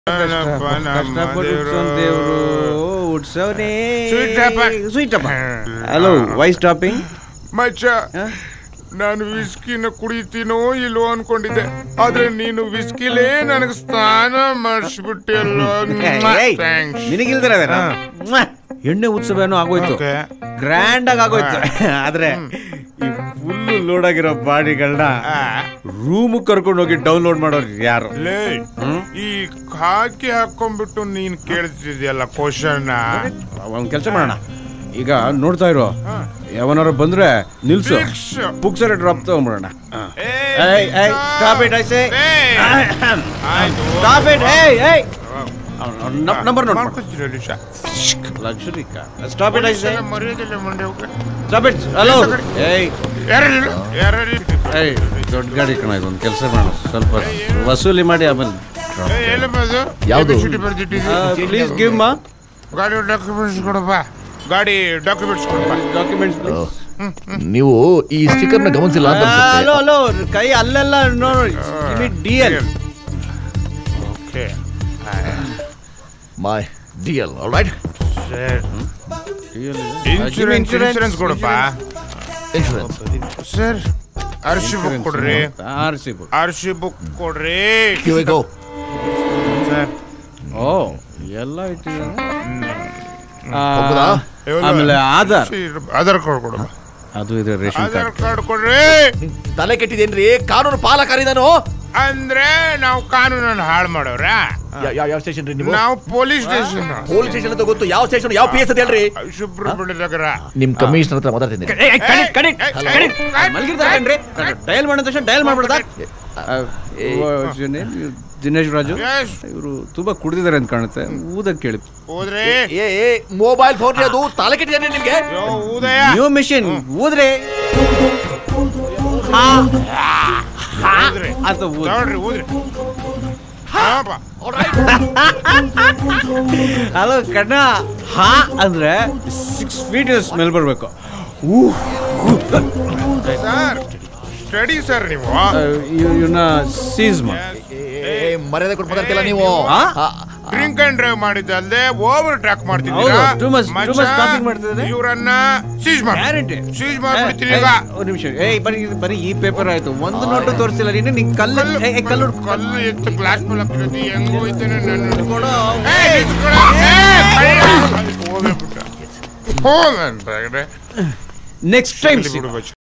ಏನಪ್ಪ ನಮ್ಮ ಕಷ್ಟಪಟ್ಟು ದೇವ್ರು. ಉಟ್ಸೋನ್ ದೇವ್ರು ಉಟ್ಸೋನೇ Sweet ಅಪ್ಪ. ಸ್ವೀಟ್ ಅಪ್ಪ ಹಲೋ ವೈ ಸ್ಟಾಪಿಂಗ್ ಮಚ್ಚ ನಾನು ವಿಸ್ಕಿನ ಕುಡಿತೀನೋ ಇಲ್ವೋ ಅನ್ಕೊಂಡಿದ್ದೆ ಆದ್ರೆ ನೀನು ವಿಸ್ಕಿಲೇ ನನಗೆ ಸ್ನಾನ ಮಾಡಿಸ್ಬಿಟ್ಟಿಯಲ್ಲ ಥ್ಯಾಂಕ್ಸ್ ನಿನಗಿಲ್ದಿರ ಎಣ್ಣೆ ಉತ್ಸವ ಏನೋ ಆಗೋಯ್ತು Okay. ಗ್ರ್ಯಾಂಡ್ ಆಗಿ ಆಗೋಯ್ತು ಆದ್ರೆ ಈ ಫುಲ್ ಲೋಡ್ ಆಗಿರೋ ಬಾಡಿಗಳನ್ನ ರೂಮ್ ಕರ್ಕೊಂಡು ಹೋಗಿ ಡೌನ್ಲೋಡ್ ಮಾಡೋರು ಯಾರು ಲೇ ಹ್ಮ್? ಈ ಹಾಕಿ ಹಾಕೊಂಡ್ಬಿಟ್ಟು ನೀನ್ ಕೇಳ್ತಿದ್ಯಲ್ಲ ಕ್ವಶನ್ ಒಂದ್ ಕೆಲಸ ಮಾಡೋಣ ಈಗ ನೋಡ್ತಾ ಇರೋ ಯಾವನಾರು ಬಂದ್ರೆ ನಿಲ್ಸು Fix. ಪುಕ್ಸರ ಡ್ರಾಪ್ ತಗೊಂಡ್ಬಿಡೋಣ ಏಯ್ ಏಯ್ stop it I say stop it ಏಯ್ ಏಯ್ number note luxury stop it I say ಮರ್ಯಾದಿಲ್ಲ ಮಂಡೆ ಸ್ಟಾಪ್ ಇಟ್ ಹಲೋ ಏಯ್ ಯಾರು ಏಯ್ ದೊಡ್ಡ ಗಾಡಿ ಕಣ ಇದೊಂದು ಕೆಲಸ ಮಾಡೋಣ ಸ್ವಲ್ಪ ವಸೂಲಿ ಮಾಡಿ ಆಮೇಲೆ ಯಾವ್ದು? ಪ್ಲೀಸ್ ಗಿವ್ ಮಾ ಗಾಡಿ ಡಾಕ್ಯುಮೆಂಟ್ಸ್ ಕೊಡಪ್ಪ ಗಾಡಿ ಡಾಕ್ಯುಮೆಂಟ್ಸ್ ಕೊಡಪ್ಪ ಡಾಕ್ಯುಮೆಂಟ್ಸ್ ನೀವು ಈ ಸ್ಟಿಕ್ಕರ್ ನ ಗಮನಿಸಿಲ್ಲ ಅಂತ ಹಲೋ ಅನ್ಸುತ್ತೆ ಹಲೋ ಕೈ ಅಲ್ಲೆಲ್ಲ ನೋಡಿ D L okay my D L right insurance insurance ಕೊಡಪ್ಪ insurance sir R C book ಕೊಡ್ರಿ R C book R C book ಕೊಡ್ರಿ ಕಿವಿ ಗೋ ಸರ್ ಓ ಎಲ್ಲ ಇಟ್ಟಿದ್ದಾರೆ ಒಪ್ಪುದಾ? ಆಮೇಲೆ ಆಧಾರ್ ಆಧಾರ್ ಕಾರ್ಡ್ ಕೊಡಪ್ಪ ಅದು ಇದೆ ರೇಷನ್ ಆಧಾರ್ ಕಾರ್ಡ್ ಕಾರ್ಡ್ ಕೊಡ್ರಿ ತಲೆ ಕೆಟ್ಟಿದೇನ್ರಿ ಕಾನೂನು ಪಾಲಕಾರಿ ನಾನು ಅಂದ್ರೆ ನಾವು ಕಾನೂನನ್ನು ಹಾಳು ಮಾಡೋರಾ ಯಾವ ಸ್ಟೇಷನ್ ರೀ ನೀವು ನಾವು ಪೊಲೀಸ್ ಸ್ಟೇಷನ್ ಪೊಲೀಸ್ ಸ್ಟೇಷನ್ ಅಂತ ಗೊತ್ತು ಯಾವ ಸ್ಟೇಷನ್ ಯಾವ ಪಿ ಎಸ್ ಅಂತ ಹೇಳ್ರಿ ಸುಬ್ರಹ್ಮಣ್ಯ ನಗರ ನಿಮ್ ಕಮಿಷನರ್ ಹತ್ರ ಮಾತಾಡ್ತೀನಿ ಮಲಗಿರ್ತಾರೇನ್ರಿ ಡಯಲ್ ಮಾಡಿದ ತಕ್ಷಣ ಡಯಲ್ ಮಾಡ್ಬಿಡ್ದ ದಿನೇಶ್ ರಾಜು Yes. ಇವರು ತುಂಬಾ ಕುಡಿದಿದ್ದಾರೆ ಅಂತ ಕಾಣುತ್ತೆ ಊದಕ್ ಕೇಳಿ ಹೋದ್ರಿ ಏ ಏ ಮೊಬೈಲ್ ಫೋನ್ ರೀ ಅದು ತಲೆ ಕೆಟ್ಟಿದೆ ನಿಮ್ಗೆ ಯೋ ಉದಯ ನ್ಯೂ ಮಿಷಿನ್ ಊದ್ರೆ ಊದ್ರಿ ಅಂತ ಊದ್ ನೋಡ್ರಿ ಊದ್ರಿ ಹಾಪ ಹಲೋ ಕಣ್ಣ ಹಾ ಅಂದ್ರೆ ಸಿಕ್ಸ್ ಫೀಟ್ ಸ್ಮೆಲ್ ಬರ್ಬೇಕು ಸರ್ ಸ್ಟಡಿ ಸರ್ ನೀವು ಇವನ್ನ ಸೀಸ್ ಮಾಡಿ ಏ, ಏ, ಮರ್ಯಾದೆ ಕೊಟ್ಟು ಮಾತಾಡ್ತಿಲ್ಲ ನೀವು ಆ? ಆ, ಡ್ರಿಂಕ್ ಅಂಡ್ ಡ್ರೈವ್ ಮಾಡಿದ್ದಲ್ದೆ ಓವರ್ ಟ್ರ್ಯಾಕ್ ಮಾಡ್ತಿದ್ದೀರಾ ಹೌದು, too much- too much talking ಮಾಡ್ತಿದ್ದಾರೆ. ಇವರನ್ನ ಸೀಜ್ ಮಾಡಿ ಗ್ಯಾರಂಟಿ ಸೀಜ್ ಮಾಡ್ಬಿಡ್ತೀನಿ ಈಗ ಒಂದು ನಿಮಿಷ ಏಯ್ ಬರೀ ಬರೀ ಈ ಪೇಪರ್ ಆಯ್ತು ಒಂದು ನೋಟು ತೋರಿಸಿಲ್ಲ ನೀನು ನಿಂಗೆ ಕಲ್ಲು ಕಲ್ಲು ಏಯ್, ಏಯ್, ಕಲ್ಲು ಹುಡ್ಕೊ. ಕಲ್ಲು ಎತ್ತು ಗ್ಲಾಸ್ ಮೇಲೆ ಹಾಕಿರೋದು ಹೆಂಗ್ ಹೋಯ್ತಾನೆ ನನ್ನ ಕೊಡು. ಏಯ್, ನಿಂತ್ಕೊಳ. ಏಯ್, ಕಳ್ಳ. ಹೋಗ್ಬಿಟ್ಟ. ಹೋಗಂತ ನೆಕ್ಸ್ಟ್ ಟೈಮ್ ಬಿಡು ಬಚ್ಚ